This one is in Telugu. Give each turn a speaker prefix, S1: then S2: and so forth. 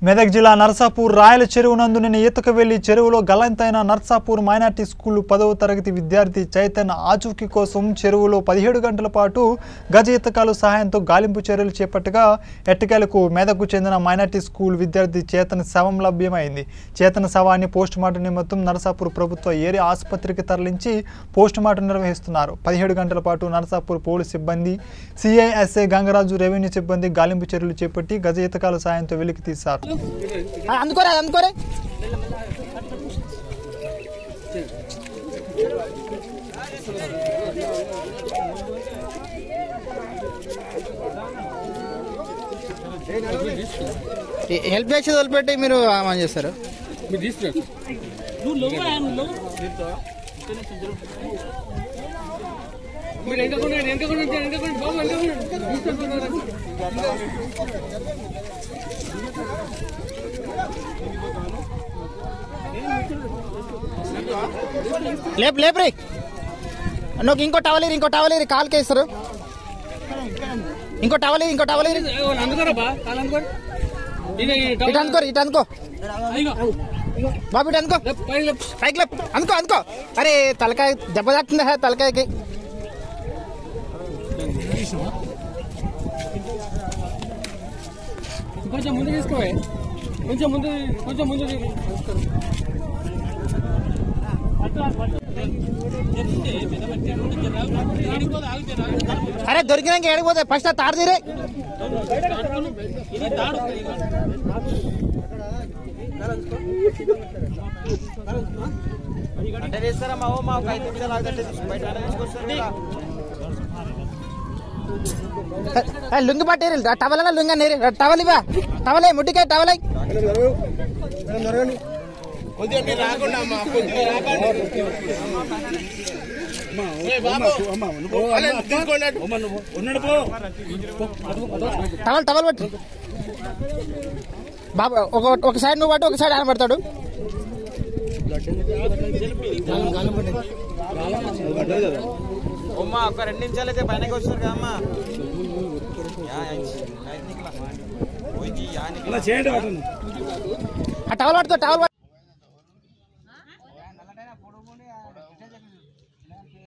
S1: మెదక్ జిల్లా నర్సాపూర్ రాయల చెరువు నందు నిన్న ఈతకు వెళ్లి చెరువులో గల్లంతైన నర్సాపూర్ మైనార్టీ స్కూల్ పదవ తరగతి విద్యార్థి చైతన్య ఆచూకీ కోసం చెరువులో పదిహేడు గంటల పాటు గజ ఈతకాలు సహాయంతో గాలింపు చర్యలు చేపట్టగా ఎట్టకేలకు మెదక్కు చెందిన మైనార్టీ స్కూల్ విద్యార్థి చేతన శవం లభ్యమైంది చేతన శవాన్ని పోస్టుమార్టం నిమిత్తం నర్సాపూర్ ప్రభుత్వ ఏరియా ఆసుపత్రికి తరలించి పోస్టుమార్టం నిర్వహిస్తున్నారు పదిహేడు గంటల పాటు నర్సాపూర్ పోలీస్ సిబ్బంది సిఐఎస్ఐ గంగరాజు రెవెన్యూ సిబ్బంది గాలింపు చర్యలు చేపట్టి గజ ఈతకాల సాయంతో వెలికి తీశారు
S2: ఆ, అందుకోరా అందుకోరే హెల్ప్ చేసి వదిలిపెట్టి మీరు ఆమె చేస్తారు
S3: మీరు తీసుకురా మీరు ఎంత కొనండి ఎంత కొనండి ఎంత కొనండి బాబు ఎంత కొనండి తీసుకొస్తున్నారు
S2: లేపు లేపు రే నువ్వు ఇంకో టవల్ ఇంకో టవల్ కాలుకి వేస్తారు ఇంకో టవల్ ఇంకో టవల్
S3: అందుకోరా బా కాలు అందుకోరు ఇది
S2: ఇటు అనుకో ఇటు అనుకో బాబు ఇటు అనుకో
S3: పైకి
S2: పైకి లేపు అనుకో అనుకో అరే తలకాయ దెబ్బ తాకుతుంది హే తలకాయకి
S3: కొంచెం ముందు తీసుకోవే కొంచెం ముందు కొంచెం ముందు తీ-
S2: అరే దొరికినాక ఏడిపోతే ఫస్ట్ ఆ తాడు తీరే ఏ, లుంగి పట్టేరి టవల్ లుంగి నేరి టవల్ ఇవా టవలే ముట్టికాయ టవలే టవల్ టవల్ పట్టు బాబా ఒక ఒక సైడ్ నువ్వు పట్టు ఒక సైడ్ ఆయన పడతాడు
S4: అమ్మా ఒక రెండు నిమిషాలు అయితే పైనకి వస్తారు కదమ్మా యా, యా, యా, నిఖిల. పోయి, యా, నిఖిల.
S2: ఆ టవల్ పట్టుకో టవల్ పట్టు.